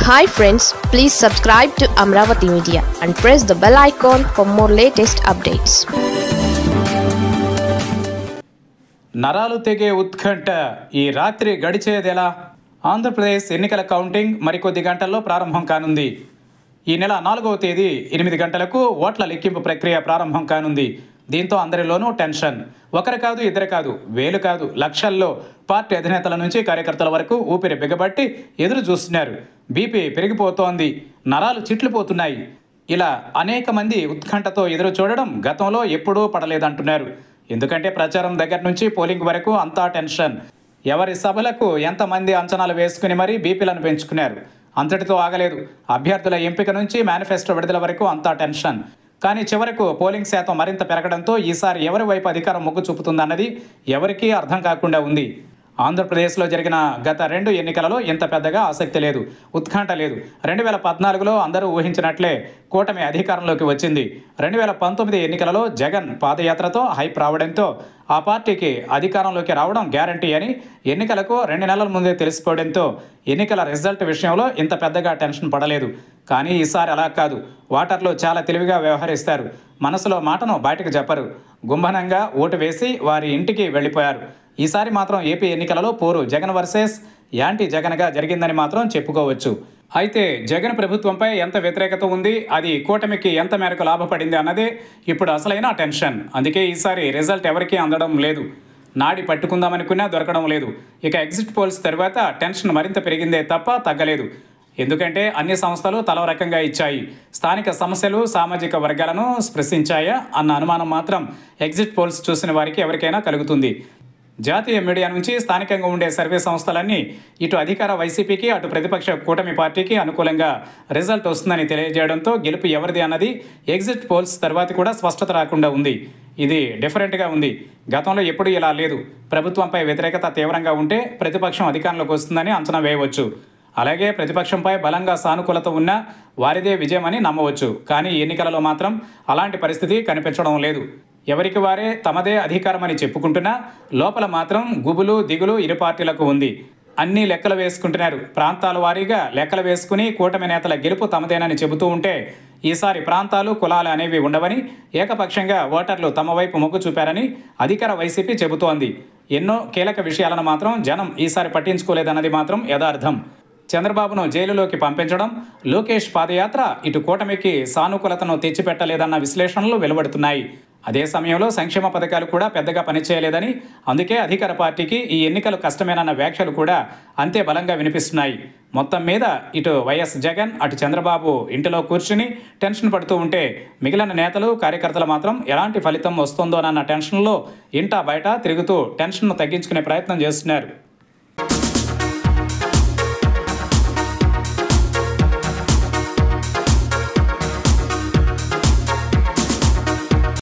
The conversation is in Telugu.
hi friends please subscribe to Amaravati media and press the bell icon for more latest updates నరాలు తెగే ఉత్కంఠ ఈ రాత్రి గడిచేదెలా ఆంధ్రప్రదేశ్ ఎన్నికల కౌంటింగ్ మరికొద్ది గంటల్లో ప్రారంభం కానుంది ఈ నెల నాలుగవ తేదీ ఎనిమిది గంటలకు ఓట్ల లెక్కింపు ప్రక్రియ ప్రారంభం కానుంది దీంతో అందరిలోనూ టెన్షన్ ఒకరు కాదు ఇద్దరు కాదు వేలు కాదు లక్షల్లో పార్టీ అధినేతల నుంచి కార్యకర్తల వరకు ఊపిరి బిగబట్టి ఎదురు చూస్తున్నారు బీపీ పెరిగిపోతోంది నరాలు చిట్లిపోతున్నాయి ఇలా అనేక మంది ఉత్కంఠతో ఎదురు చూడడం గతంలో ఎప్పుడూ పడలేదంటున్నారు ఎందుకంటే ప్రచారం దగ్గర నుంచి పోలింగ్ వరకు అంతా టెన్షన్ ఎవరి సభలకు ఎంతమంది అంచనాలు వేసుకుని మరీ బీపీలను పెంచుకున్నారు అంతటితో ఆగలేదు అభ్యర్థుల ఎంపిక నుంచి మేనిఫెస్టో విడుదల వరకు అంతా టెన్షన్ కానీ చివరకు పోలింగ్ శాతం మరింత పెరగడంతో ఈసారి ఎవరి వైపు అధికారం మొగ్గు చూపుతుందన్నది ఎవరికీ అర్థం కాకుండా ఉంది ఆంధ్రప్రదేశ్లో జరిగిన గత రెండు ఎన్నికలలో ఇంత పెద్దగా ఆసక్తి లేదు ఉత్కంఠ లేదు రెండు వేల పద్నాలుగులో అందరూ ఊహించినట్లే కూటమి అధికారంలోకి వచ్చింది రెండు వేల పంతొమ్మిది ఎన్నికలలో జగన్ పాదయాత్రతో హైప్ రావడంతో ఆ పార్టీకి అధికారంలోకి రావడం గ్యారంటీ అని ఎన్నికలకు రెండు నెలల ముందే తెలిసిపోవడంతో ఎన్నికల రిజల్ట్ విషయంలో ఇంత పెద్దగా టెన్షన్ పడలేదు కానీ ఈసారి అలా కాదు ఓటర్లు చాలా తెలివిగా వ్యవహరిస్తారు మనసులో మాటను బయటకు చెప్పరు గుంభనంగా ఓటు వేసి వారి ఇంటికి వెళ్ళిపోయారు ఈసారి మాత్రం ఏపీ ఎన్నికలలో పోరు జగన్ వర్సెస్ యాంటీ జగన్గా జరిగిందని మాత్రం చెప్పుకోవచ్చు అయితే జగన్ ప్రభుత్వంపై ఎంత వ్యతిరేకత ఉంది అది కూటమికి ఎంత మేరకు లాభపడింది అన్నదే ఇప్పుడు అసలైన టెన్షన్ అందుకే ఈసారి రిజల్ట్ ఎవరికీ అందడం లేదు నాడి పట్టుకుందామనుకున్నా దొరకడం లేదు ఇక ఎగ్జిట్ పోల్స్ తర్వాత టెన్షన్ మరింత పెరిగిందే తప్ప తగ్గలేదు ఎందుకంటే అన్ని సంస్థలు తలో రకంగా ఇచ్చాయి స్థానిక సమస్యలు సామాజిక వర్గాలను స్పృశించాయా అన్న అనుమానం మాత్రం ఎగ్జిట్ పోల్స్ చూసిన వారికి ఎవరికైనా కలుగుతుంది జాతీయ మీడియా నుంచి స్థానికంగా ఉండే సర్వే సంస్థలన్నీ ఇటు అధికార వైసీపీకి అటు ప్రతిపక్ష కూటమి పార్టీకి అనుకూలంగా రిజల్ట్ వస్తుందని తెలియజేయడంతో గెలుపు ఎవరిది అన్నది ఎగ్జిట్ పోల్స్ తర్వాత కూడా స్పష్టత రాకుండా ఉంది ఇది డిఫరెంట్గా ఉంది గతంలో ఎప్పుడూ ఇలా లేదు ప్రభుత్వంపై వ్యతిరేకత తీవ్రంగా ఉంటే ప్రతిపక్షం అధికారంలోకి వస్తుందని అంచనా వేయవచ్చు అలాగే ప్రతిపక్షంపై బలంగా సానుకూలత ఉన్నా వారిదే విజయమని నమ్మవచ్చు కానీ ఎన్నికలలో మాత్రం అలాంటి పరిస్థితి కనిపించడం లేదు ఎవరికి వారే తమదే అధికారమని చెప్పుకుంటున్నా లోపల మాత్రం గుబులు దిగులు ఇరు పార్టీలకు ఉంది అన్ని లెక్కలు వేసుకుంటున్నారు ప్రాంతాల వారీగా లెక్కలు వేసుకుని కూటమి నేతల గెలుపు తమదేనని చెబుతూ ఉంటే ఈసారి ప్రాంతాలు కులాలు అనేవి ఉండవని ఏకపక్షంగా ఓటర్లు తమ వైపు మొగ్గు చూపారని అధికార వైసీపీ చెబుతోంది ఎన్నో కీలక విషయాలను మాత్రం జనం ఈసారి పట్టించుకోలేదన్నది మాత్రం యథార్థం చంద్రబాబును జైలులోకి పంపించడం లోకేష్ పాదయాత్ర ఇటు కూటమికి సానుకూలతను తెచ్చిపెట్టలేదన్న విశ్లేషణలు వెలువడుతున్నాయి అదే సమయంలో సంక్షేమ పథకాలు కూడా పెద్దగా పనిచేయలేదని అందుకే అధికార పార్టీకి ఈ ఎన్నికలు కష్టమేనన్న వ్యాఖ్యలు కూడా అంతే బలంగా వినిపిస్తున్నాయి మొత్తం మీద ఇటు వైఎస్ జగన్ అటు చంద్రబాబు ఇంటిలో కూర్చుని టెన్షన్ పడుతూ ఉంటే మిగిలిన నేతలు కార్యకర్తలు మాత్రం ఎలాంటి ఫలితం వస్తుందోనన్న టెన్షన్లో ఇంటా బయట తిరుగుతూ టెన్షన్ను తగ్గించుకునే ప్రయత్నం చేస్తున్నారు